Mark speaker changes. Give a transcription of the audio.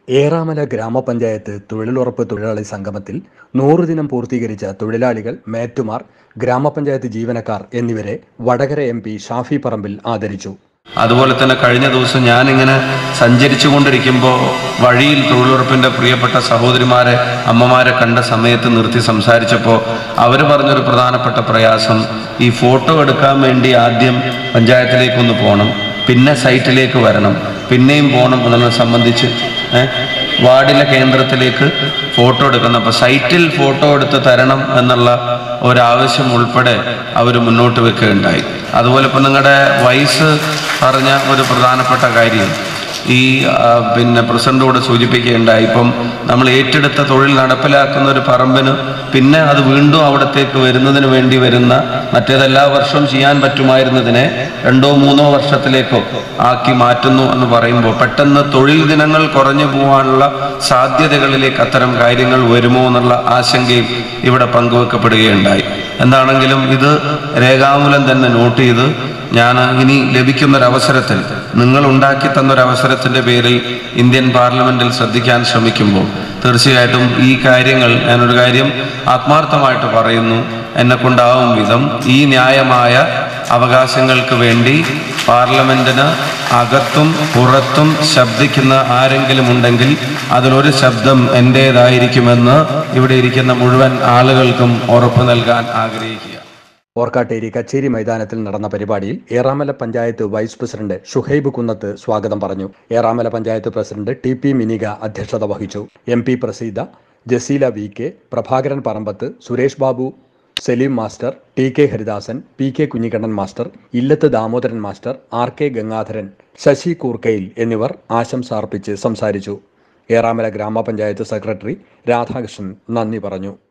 Speaker 1: ഏറാമല ഗ്രാമപഞ്ചായത്ത് തൊഴിലുറപ്പ് തൊഴിലാളി സംഗമത്തിൽ നൂറ് ദിനം പൂർത്തീകരിച്ച തൊഴിലാളികൾ മേറ്റുമാർ ഗ്രാമപഞ്ചായത്ത് ജീവനക്കാർ എന്നിവരെ വടകര എം പി ഷാഫി പറമ്പിൽ ആദരിച്ചു
Speaker 2: അതുപോലെ തന്നെ കഴിഞ്ഞ ദിവസം ഞാനിങ്ങനെ സഞ്ചരിച്ചു കൊണ്ടിരിക്കുമ്പോൾ വഴിയിൽ തൊഴിലുറപ്പിൻ്റെ പ്രിയപ്പെട്ട സഹോദരിമാരെ അമ്മമാരെ കണ്ട സമയത്ത് നിർത്തി സംസാരിച്ചപ്പോൾ അവർ പറഞ്ഞൊരു പ്രധാനപ്പെട്ട പ്രയാസം ഈ ഫോട്ടോ എടുക്കാൻ വേണ്ടി ആദ്യം പഞ്ചായത്തിലേക്കൊന്ന് പോകണം പിന്നെ സൈറ്റിലേക്ക് വരണം പിന്നെയും പോകണം എന്നുള്ളത് സംബന്ധിച്ച് ഏ, വാർഡിലെ കേന്ദ്രത്തിലേക്ക് ഫോട്ടോ എടുക്കണം അപ്പോൾ സൈറ്റിൽ ഫോട്ടോ എടുത്ത് തരണം എന്നുള്ള ഒരാവശ്യം ഉൾപ്പെടെ അവർ മുന്നോട്ട് വെക്കുകയുണ്ടായി അതുപോലെ ഇപ്പം നിങ്ങളുടെ വയസ്സ് പറഞ്ഞ ഒരു പ്രധാനപ്പെട്ട കാര്യം ഈ ആ, പിന്നെ പ്രസിഡന്റോട് സൂചിപ്പിക്കുകയുണ്ടായി ഇപ്പം നമ്മൾ ഏറ്റെടുത്ത തൊഴിൽ നടപ്പിലാക്കുന്ന ഒരു പറമ്പിന് പിന്നെ അത് വീണ്ടും അവിടത്തേക്ക് വരുന്നതിന് വേണ്ടി വരുന്ന മറ്റേതെല്ലാ വർഷവും ചെയ്യാൻ പറ്റുമായിരുന്നതിനെ രണ്ടോ മൂന്നോ വർഷത്തിലേക്കോ ആക്കി മാറ്റുന്നു എന്ന് പറയുമ്പോൾ പെട്ടെന്ന് തൊഴിൽ ദിനങ്ങൾ കുറഞ്ഞു പോകാനുള്ള സാധ്യതകളിലേക്ക് അത്തരം കാര്യങ്ങൾ വരുമോ എന്നുള്ള ആശങ്കയും ഇവിടെ പങ്കുവെക്കപ്പെടുകയുണ്ടായി എന്താണെങ്കിലും ഇത് രേഖാമൂലം തന്നെ നോട്ട് ചെയ്ത് ഞാൻ ഇനി ലഭിക്കുന്നൊരവസരത്തിൽ നിങ്ങൾ ഉണ്ടാക്കി തന്നൊരവസരത്തിൻ്റെ പേരിൽ ഇന്ത്യൻ പാർലമെന്റിൽ ശ്രദ്ധിക്കാൻ ശ്രമിക്കുമ്പോൾ തീർച്ചയായിട്ടും ഈ കാര്യങ്ങൾ ഞാനൊരു കാര്യം ആത്മാർത്ഥമായിട്ട് പറയുന്നു എന്നെ കൊണ്ടാവും വിധം ഈ ന്യായമായ അവകാശങ്ങൾക്ക് വേണ്ടി പാർലമെന്റിന് അകത്തും പുറത്തും ശബ്ദിക്കുന്ന ആരെങ്കിലും ഉണ്ടെങ്കിൽ അതിലൊരു ശബ്ദം എൻ്റേതായിരിക്കുമെന്ന് ഇവിടെ ഇരിക്കുന്ന മുഴുവൻ ആളുകൾക്കും ഉറപ്പ് നൽകാൻ ആഗ്രഹിക്കുക
Speaker 1: ഓർക്കാട്ടേരി കച്ചേരി മൈതാനത്തിൽ നടന്ന പരിപാടിയിൽ ഏറാമല പഞ്ചായത്ത് വൈസ് പ്രസിഡന്റ് ഷുഹൈബ് കുന്നത്ത് സ്വാഗതം പറഞ്ഞു Eramala panchayat president T P Minika അധ്യക്ഷത വഹിച്ചു M P Praseeda Jaseela V K Prabhakaran Parambath Suresh Babu Saleem master T K Haridasan P K Kunhikannan master Illath Damodaran master R K Gangadharan Sasi Koorkayil എന്നിവർ ആശംസ അർപ്പിച്ച് സംസാരിച്ചു ഏറാമല ഗ്രാമപഞ്ചായത്ത് സെക്രട്ടറി രാധാകൃഷ്ണൻ നന്ദി പറഞ്ഞു